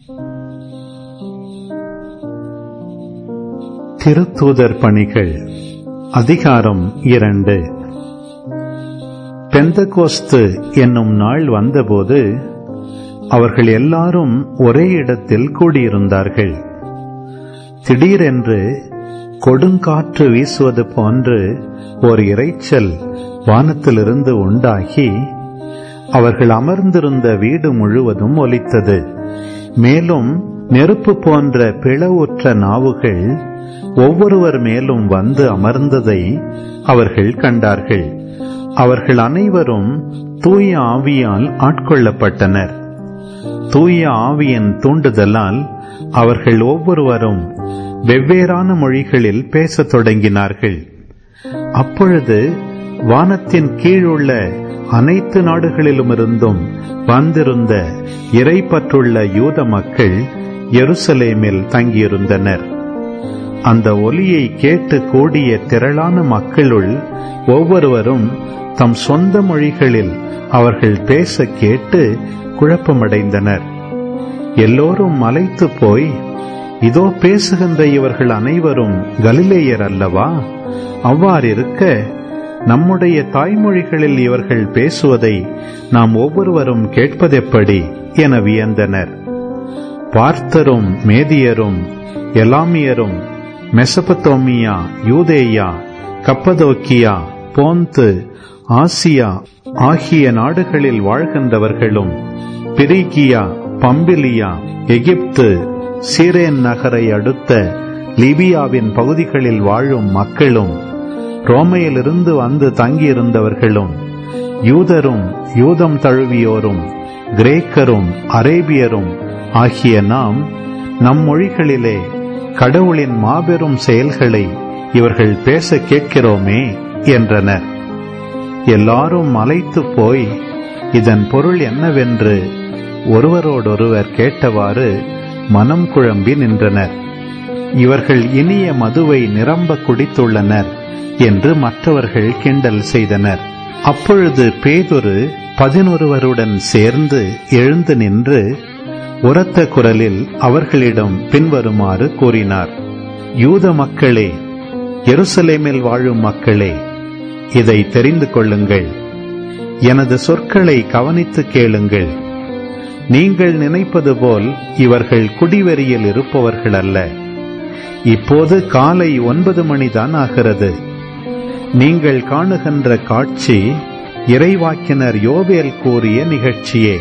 திருத்தூதர் பணிகள் அதிகாரம் இரண்டு பெந்தகோஸ்து என்னும் நாள் வந்தபோது அவர்கள் எல்லாரும் ஒரே இடத்தில் கூடியிருந்தார்கள் திடீரென்று கொடுங்காற்று வீசுவது போன்று ஒரு இரைச்சல் வானத்திலிருந்து உண்டாகி அவர்கள் அமர்ந்திருந்த வீடு முழுவதும் ஒலித்தது மேலும் நெருப்பு போன்ற பிளவுற்ற நாவுகள் ஒவ்வொருவர் மேலும் வந்து அமர்ந்ததை அவர்கள் கண்டார்கள் அவர்கள் அனைவரும் தூய ஆவியால் ஆட்கொள்ளப்பட்டனர் தூய ஆவியின் தூண்டுதலால் அவர்கள் ஒவ்வொருவரும் வெவ்வேறான மொழிகளில் பேசத் தொடங்கினார்கள் அப்பொழுது வானத்தின் கீழுள்ள அனைத்து நாடுகளிலுமிருந்தும் வந்திருந்த இறைப்பற்றுள்ள யூத மக்கள் எருசலேமில் தங்கியிருந்தனர் அந்த ஒலியை கேட்டு கூடிய திரளான மக்களுள் ஒவ்வொருவரும் தம் சொந்த மொழிகளில் அவர்கள் பேச கேட்டு குழப்பமடைந்தனர் எல்லோரும் மலைத்து போய் இதோ பேசுகின்ற இவர்கள் அனைவரும் கலிலேயர் அல்லவா அவ்வாறிருக்க நம்முடைய தாய்மொழிகளில் இவர்கள் பேசுவதை நாம் ஒவ்வொருவரும் கேட்பதெப்படி என வியந்தனர் பார்த்தரும் மேதியரும் எலாமியரும் மெசபத்தோமியா யூதேயா கப்பதோக்கியா போந்து ஆசியா ஆகிய நாடுகளில் வாழ்கின்றவர்களும் பிரிகியா பம்பிலியா எகிப்து சீரேன் நகரை அடுத்த லிபியாவின் பகுதிகளில் வாழும் மக்களும் ரோமையிலிருந்து வந்து தங்கியிருந்தவர்களும் யூதரும் யூதம் தழுவியோரும் கிரேக்கரும் அரேபியரும் ஆகிய நாம் நம் மொழிகளிலே கடவுளின் மாபெரும் செயல்களை இவர்கள் பேச கேட்கிறோமே என்றனர் எல்லாரும் மலைத்து போய் இதன் பொருள் என்னவென்று ஒருவரோடொருவர் கேட்டவாறு மனம் குழம்பி நின்றனர் இவர்கள் இனிய மதுவை நிரம்ப குடித்துள்ளனர் என்று மற்றவர்கள் கிண்டல் செய்தனர் அப்பொழுது பேதுரு பதினொருவருடன் சேர்ந்து எழுந்து நின்று உரத்த குரலில் அவர்களிடம் பின்வருமாறு கூறினார் யூத மக்களே எருசலேமில் வாழும் மக்களே இதை தெரிந்து கொள்ளுங்கள் எனது சொற்களை கவனித்து கேளுங்கள் நீங்கள் நினைப்பது போல் இவர்கள் குடிவெறியில் இருப்பவர்கள் அல்ல இப்போது காலை ஒன்பது மணிதான் ஆகிறது நீங்கள் காணுகின்ற காட்சி இறைவாக்கினர் யோவேல் கூறிய நிகழ்ச்சியே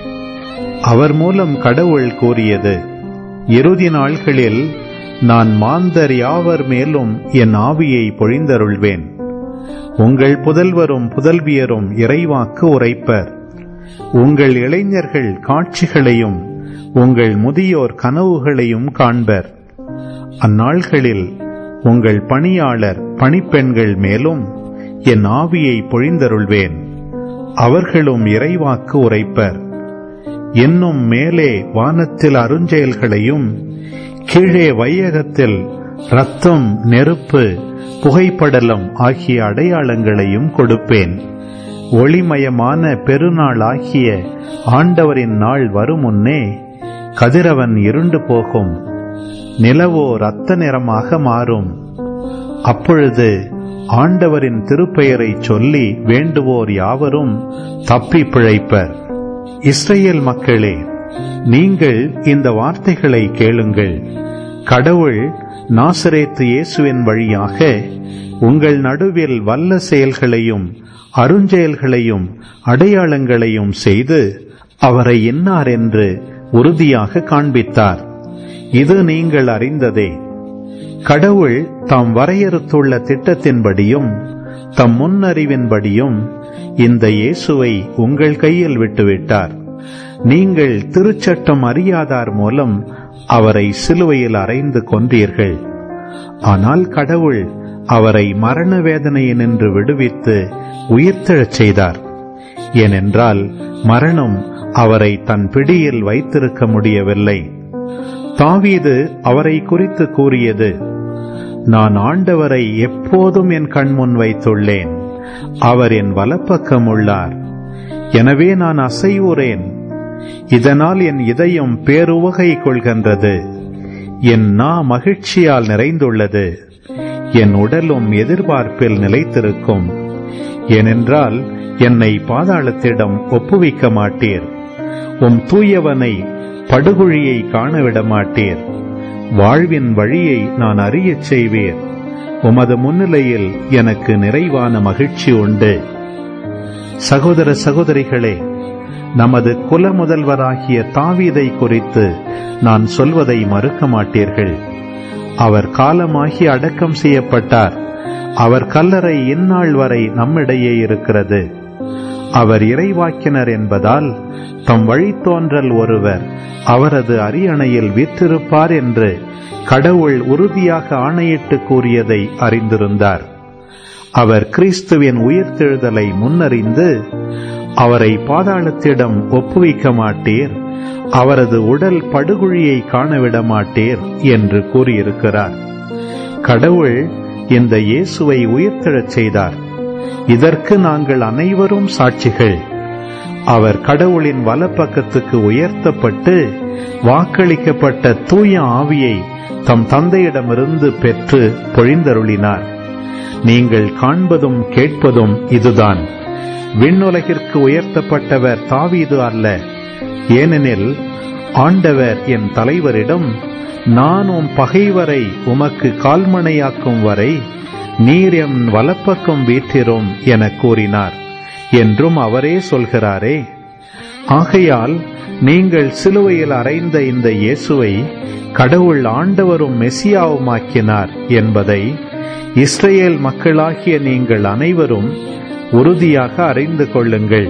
அவர் மூலம் கடவுள் கூறியது இறுதி நாள்களில் நான் மாந்தர் யாவர் மேலும் என் ஆவியை பொழிந்தருள்வேன் உங்கள் புதல்வரும் புதல்வியரும் இறைவாக்கு உரைப்பர் உங்கள் இளைஞர்கள் காட்சிகளையும் உங்கள் முதியோர் கனவுகளையும் காண்பர் அந்நாள்களில் உங்கள் பணியாளர் பணிப்பெண்கள் மேலும் என் ஆவியை பொழிந்தருள்வேன் அவர்களும் இறைவாக்கு உரைப்பர் இன்னும் மேலே வானத்தில் அருஞ்செயல்களையும் கீழே வையகத்தில் ரத்தம் நெருப்பு புகைப்படலம் ஆகிய அடையாளங்களையும் கொடுப்பேன் ஒளிமயமான பெருநாள் ஆகிய ஆண்டவரின் நாள் வரும் முன்னே கதிரவன் இருண்டு போகும் நிலவோ இரத்த நிறமாக மாறும் அப்பொழுது ஆண்டவரின் திருப்பெயரை சொல்லி வேண்டுவோர் யாவரும் தப்பி பிழைப்பர் இஸ்ரேல் மக்களே நீங்கள் இந்த வார்த்தைகளை கேளுங்கள் கடவுள் நாசரேத்து இயேசுவின் வழியாக உங்கள் நடுவில் வல்ல செயல்களையும் அருஞ்செயல்களையும் அடையாளங்களையும் செய்து அவரை என்னார் என்று உறுதியாக காண்பித்தார் இது நீங்கள் அறிந்ததே கடவுள் தாம் வரையறுத்துள்ள திட்டத்தின்படியும் தம் முன்னறிவின்படியும் இந்த இயேசுவை உங்கள் கையில் விட்டுவிட்டார் நீங்கள் திருச்சட்டம் அறியாதார் மூலம் அவரை சிலுவையில் அறைந்து கொன்றீர்கள் ஆனால் கடவுள் அவரை மரண வேதனையினின்று விடுவித்து உயிர்த்தெழச் செய்தார் ஏனென்றால் மரணம் அவரை தன் பிடியில் வைத்திருக்க முடியவில்லை தாவீது அவரை குறித்து கூறியது நான் ஆண்டவரை எப்போதும் என் கண்முன் வைத்துள்ளேன் அவர் என் வலப்பக்கம் உள்ளார் எனவே நான் அசைவுறேன் இதனால் என் இதயம் பேருவகை கொள்கின்றது என் நா மகிழ்ச்சியால் நிறைந்துள்ளது என் உடலும் எதிர்பார்ப்பில் நிலைத்திருக்கும் ஏனென்றால் என்னை பாதாளத்திடம் ஒப்புவிக்க மாட்டீர் உம் தூயவனை படுகுழியை காணவிட மாட்டீர் வாழ்வின் வழியை நான் அறியச் செய்வீர் உமது முன்னிலையில் எனக்கு நிறைவான மகிழ்ச்சி உண்டு சகோதர சகோதரிகளே நமது குல முதல்வராகிய தாவீதை குறித்து நான் சொல்வதை மறுக்க மாட்டீர்கள் அவர் காலமாகி அடக்கம் செய்யப்பட்டார் அவர் கல்லறை இந்நாள் வரை நம்மிடையே இருக்கிறது அவர் இறைவாக்கினர் என்பதால் தம் வழித்தோன்றல் ஒருவர் அவரது அரியணையில் வீற்றிருப்பார் என்று கடவுள் உறுதியாக ஆணையிட்டு கூறியதை அறிந்திருந்தார் அவர் கிறிஸ்துவின் உயிர்த்தெழுதலை முன்னறிந்து அவரை பாதாளத்திடம் ஒப்புவிக்க மாட்டீர் அவரது உடல் படுகுழியை காணவிட மாட்டீர் என்று கூறியிருக்கிறார் கடவுள் இந்த இயேசுவை உயிர்த்தெழச் செய்தார் இதற்கு நாங்கள் அனைவரும் சாட்சிகள் அவர் கடவுளின் வலப்பக்கத்துக்கு உயர்த்தப்பட்டு வாக்களிக்கப்பட்ட தூய ஆவியை தம் தந்தையிடமிருந்து பெற்று பொழிந்தருளினார் நீங்கள் காண்பதும் கேட்பதும் இதுதான் விண்ணுலகிற்கு உயர்த்தப்பட்டவர் தாவீது அல்ல ஏனெனில் ஆண்டவர் என் தலைவரிடம் நான் உம் பகைவரை உமக்கு கால்மனையாக்கும் வரை நீர் எம் வலப்பக்கம் வீற்றிரும் என கூறினார் என்றும் அவரே சொல்கிறாரே ஆகையால் நீங்கள் சிலுவையில் அறைந்த இந்த இயேசுவை கடவுள் ஆண்டவரும் மெசியாவுமாக்கினார் என்பதை இஸ்ரேல் மக்களாகிய நீங்கள் அனைவரும் உறுதியாக அறிந்து கொள்ளுங்கள்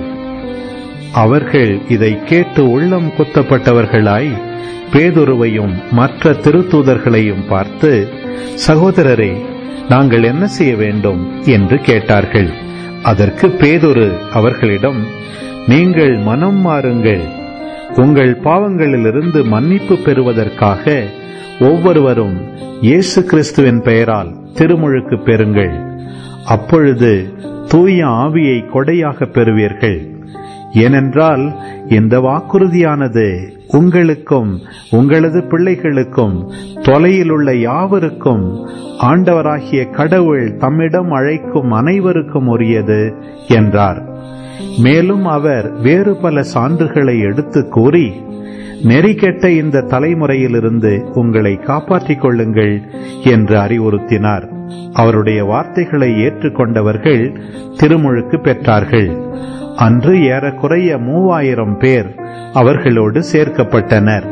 அவர்கள் இதை கேட்டு உள்ளம் குத்தப்பட்டவர்களாய் பேதுருவையும் மற்ற திருத்தூதர்களையும் பார்த்து சகோதரரே நாங்கள் என்ன செய்ய வேண்டும் என்று கேட்டார்கள் அதற்கு பேதுரு அவர்களிடம் நீங்கள் மனம் மாறுங்கள் உங்கள் பாவங்களிலிருந்து மன்னிப்பு பெறுவதற்காக ஒவ்வொருவரும் இயேசு கிறிஸ்துவின் பெயரால் திருமுழுக்கு பெறுங்கள் அப்பொழுது தூய ஆவியை கொடையாக பெறுவீர்கள் ஏனென்றால் இந்த வாக்குறுதியானது உங்களுக்கும் உங்களது பிள்ளைகளுக்கும் தொலையில் உள்ள யாவருக்கும் ஆண்டவராகிய கடவுள் தம்மிடம் அழைக்கும் அனைவருக்கும் உரியது என்றார் மேலும் அவர் வேறு பல சான்றுகளை எடுத்து கூறி நெறிகெட்ட இந்த தலைமுறையிலிருந்து உங்களை காப்பாற்றிக் கொள்ளுங்கள் என்று அறிவுறுத்தினார் அவருடைய வார்த்தைகளை ஏற்றுக்கொண்டவர்கள் திருமுழுக்கு பெற்றார்கள் அன்று ஏறக்குறைய மூவாயிரம் பேர் அவர்களோடு சேர்க்கப்பட்டனர்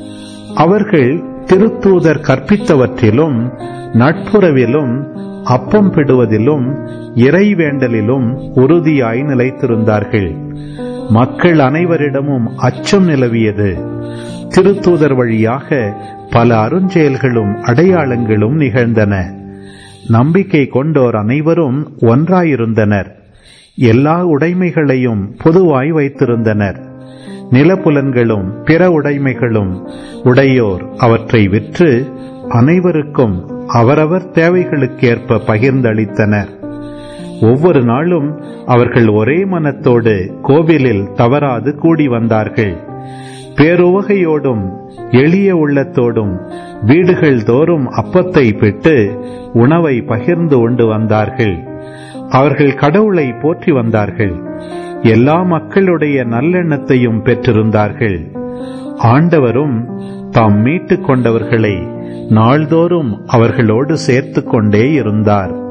அவர்கள் திருத்தூதர் கற்பித்தவற்றிலும் நட்புறவிலும் அப்பம் பிடுவதிலும் இறைவேண்டலிலும் உறுதியாய் நிலைத்திருந்தார்கள் மக்கள் அனைவரிடமும் அச்சம் நிலவியது திருத்தூதர் வழியாக பல அருஞ்செயல்களும் அடையாளங்களும் நிகழ்ந்தன நம்பிக்கை கொண்டோர் அனைவரும் ஒன்றாயிருந்தனர் எல்லா உடைமைகளையும் பொதுவாய் வைத்திருந்தனர் நிலப்புலன்களும் பிற உடைமைகளும் உடையோர் அவற்றை விற்று அனைவருக்கும் அவரவர் தேவைகளுக்கேற்ப பகிர்ந்தளித்தனர் ஒவ்வொரு நாளும் அவர்கள் ஒரே மனத்தோடு கோவிலில் தவறாது கூடி வந்தார்கள் பேருவகையோடும் எளிய உள்ளத்தோடும் வீடுகள் தோறும் அப்பத்தை பெற்று உணவை பகிர்ந்து உண்டு வந்தார்கள் அவர்கள் கடவுளை போற்றி வந்தார்கள் எல்லா மக்களுடைய நல்லெண்ணத்தையும் பெற்றிருந்தார்கள் ஆண்டவரும் தாம் மீட்டுக் கொண்டவர்களை நாள்தோறும் அவர்களோடு சேர்த்து கொண்டே இருந்தார்